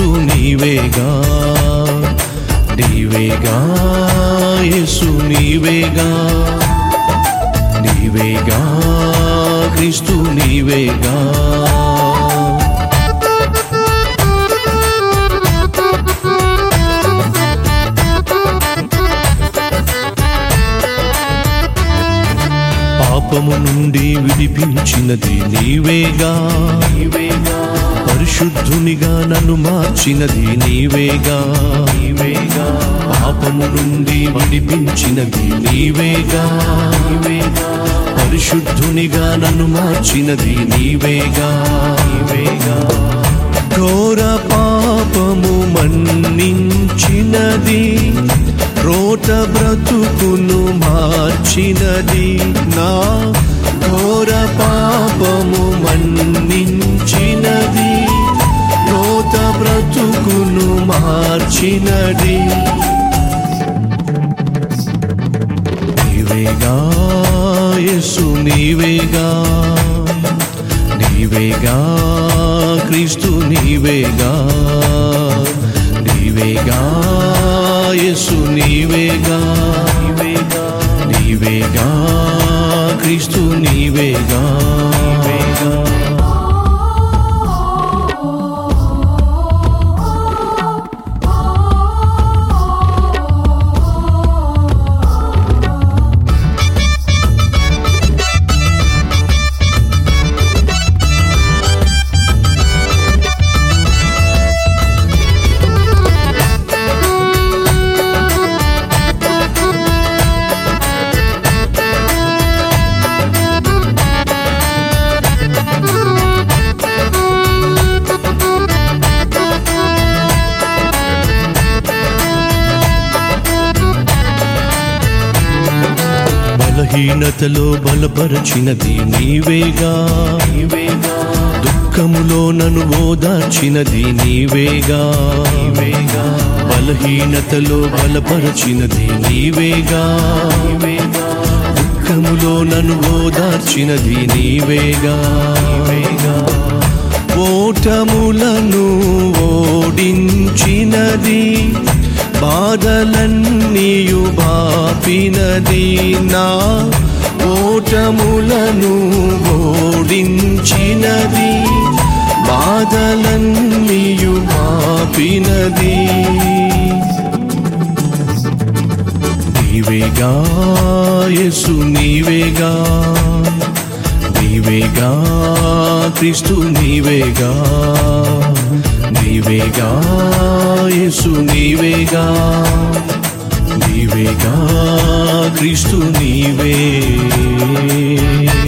నీవేగా నీవేగా యేసు నీవేగా నీవేగా క్రీస్తు నీవేగా పాపము నుండి విడిపించినది నీవేగా నీవేగా పరిశుద్ధునిగా నన్ను మార్చినది నీవేగా నీవేగా పాపము నుండి విడిపించినది నీవేగా నీవేగా పరిశుద్ధునిగా నన్ను మార్చినది నీవేగా నీవేగా ఘోర పాపము మన్నించినది రోట బ్రతుకును మార్చినది నా ఘోర పాపము మన్నించినది రోత బ్రతుకును మార్చినది నీవేగా యేసు నీవేగా నీవేగా క్రీస్తు నీవేగా నీవేగా యేసు నీవేగా నీవేగా నీవేగా క్రీస్తు నీవేగా నీవేగా బలహీనతలో బలపరచినది నీవేగా నీవేగా దుఃఖములో నన్ను ఓదార్చినది నీవేగా నీవేగా బలహీనతలో బలపరచినది నీవేగా నీవేగా దుఃఖములో నన్ను ఓదార్చినది నీవేగా నీవేగా ఓటములను ఓడించినది బాధలన్నీయు బాపినది నా ఓటములను ఓడించినది బాధలన్నీయు బాపినది నీవేగా యేసు నీవేగా నీవేగా క్రీస్తు నీవేగా నీవేగా యేసు నీవేగా నీవేగా క్రీస్తు నీవే